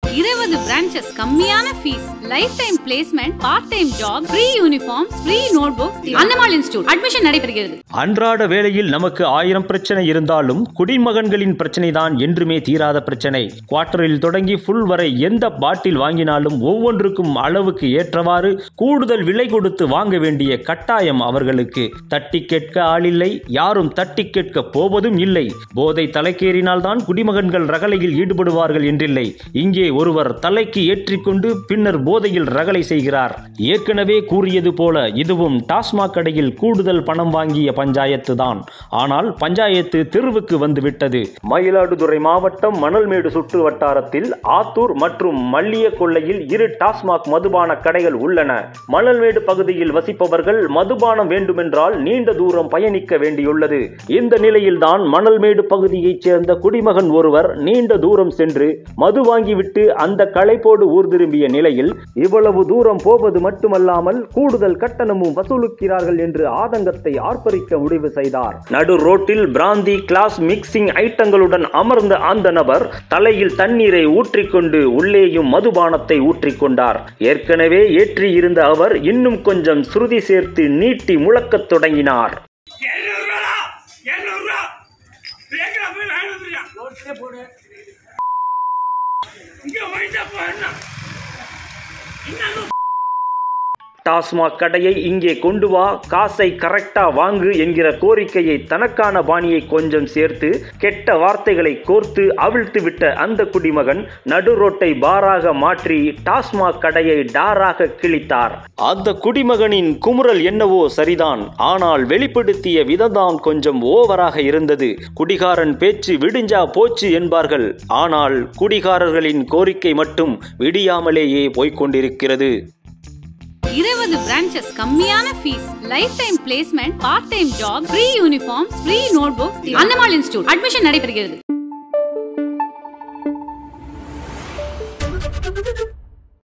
இருபது பிரான்ச்சஸ் கம்மியான fees life time placement part time job free uniform free notebooks Annamal institute admission நடைபெறுகிறது அன்றாட வேளையில் நமக்கு ஆயிரம் பிரச்சனை இருந்தாலும் குடிமகன்களின் பிரச்சனை தான் என்றுமே தீராத பிரச்சனை குவார்ட்டரில் தொடங்கி ஃபுல் வரை எந்த பாட்டில் வாங்கினாலும் ஒவ்வொன்றுக்கும் அளவுக்கு ஏற்றவாறு கூடுதல் விலை கொடுத்து வாங்க வேண்டிய கட்டாயம் அவர்களுக்கு தட்டி கேட்க ஆளில்லை யாரும் தட்டி கேட்க போவதும் இல்லை போதை தலைக்கேறினால்தான் குடிமகன்கள் ரகளையில் ஈடுபடுவார்கள் என்றில்லை இங்கே ஒருவர் தலைக்கு ஏற்றிக்கொண்டு பின்னர் போதையில் ரகளை செய்கிறார் ஏற்கனவே கூறியது போல இதுவும் டாஸ்மாக் கடையில் கூடுதல் பணம் வாங்கிய பஞ்சாயத்து தான் ஆனால் பஞ்சாயத்து தெருவுக்கு வந்துவிட்டது மயிலாடுதுறை மாவட்டம் மணல்மேடு சுற்று வட்டாரத்தில் ஆத்தூர் மற்றும் மல்லிய கொள்ளையில் இரு டாஸ்மாக் மதுபான கடைகள் உள்ளன மணல்மேடு பகுதியில் வசிப்பவர்கள் மதுபானம் வேண்டுமென்றால் நீண்ட தூரம் பயணிக்க வேண்டியுள்ளது இந்த நிலையில்தான் மணல்மேடு பகுதியைச் சேர்ந்த குடிமகன் ஒருவர் நீண்ட தூரம் சென்று மது வாங்கிவிட்டு அந்த களைப்போடு ஊர் திரும்பிய நிலையில் இவ்வளவு தூரம் போவது மட்டுமல்லாமல் கூடுதல் கட்டணமும் வசூலிக்கிறார்கள் என்று ஆதங்கத்தை ஆர்ப்பரிக்க முடிவு செய்தார் நடு ரோட்டில் பிராந்தி கிளாஸ் மிக்சிங் ஐட்டங்களுடன் அமர்ந்த அந்த நபர் தலையில் தண்ணீரை ஊற்றிக்கொண்டு உள்ளேயும் மதுபானத்தை ஊற்றிக்கொண்டார் ஏற்கனவே ஏற்றியிருந்த அவர் இன்னும் கொஞ்சம் சுருதி சேர்த்து நீட்டி முழக்கத் தொடங்கினார் எழுநூறுவா எழுநூறுவா பேக்கில் போய் வாங்கிட்டு இங்க வாங்கிட்டா போனா இன்னும் டாஸ்மாக் கடையை இங்கே கொண்டு வா காசை கரெக்டா வாங்கு என்கிற கோரிக்கையை தனக்கான பாணியை கொஞ்சம் சேர்த்து கெட்ட வார்த்தைகளை கோர்த்து அவிழ்த்து விட்ட அந்த குடிமகன் நடு ரோட்டை பாராக மாற்றி டாஸ்மாக் கடையை டாராக கிழித்தார் அந்த குடிமகனின் குமுறல் என்னவோ சரிதான் ஆனால் வெளிப்படுத்திய விதம்தான் கொஞ்சம் ஓவராக இருந்தது குடிகாரன் பேச்சு விடிஞ்சா போச்சு என்பார்கள் ஆனால் குடிகாரர்களின் கோரிக்கை மட்டும் விடியாமலேயே போய்க் கொண்டிருக்கிறது இருபது பிரான்ச்சஸ் கம்மியான fees life time placement part time job free uniform free notebooks Annamal institute admission நடைபெறுகிறது